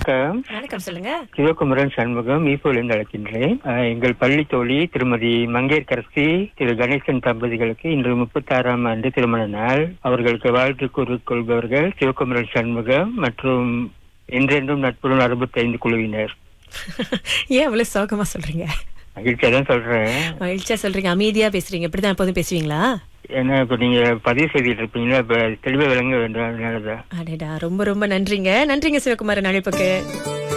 வணக்கம் வணக்கம் சொல்லுங்க சிவகுமரன் சண்முகம் ஈப்போலிருந்து அழைக்கின்றேன் அஹ், எங்கள் பள்ளி தோழி திருமதி மங்கையர்கரசி திரு கணேசன் தம்பதிகளுக்கு இன்று முப்பத்தி ஆறாம் ஆண்டு திருமண நாள் அவர்களுக்கு வாழ்த்து கூறிக்கொள்பவர்கள் சிவகுமரன் சண்முகம் மற்றும் என்றென்றும் நட்புடன் அறுபத்தைந்து குழுவினர் ஏன் அவ்வளவு சோகமா சொல்றீங்க மகிழ்ச்சியா தான் சொல்றேன் மகிழ்ச்சியா சொல்றீங்க அமைதியா பேசுறீங்க இப்படிதான் எப்போதும் பேசுவீங்களா ஏன்னா இப்ப நீங்க பதிவு செய்துட்டு இருப்பீங்களா இப்ப தெளிவா விளங்க வேண்டும் அதனாலதான் அடேடா ரொம்ப ரொம்ப நன்றிங்க நன்றிங்க சிவகுமாரன் அழைப்புக்கு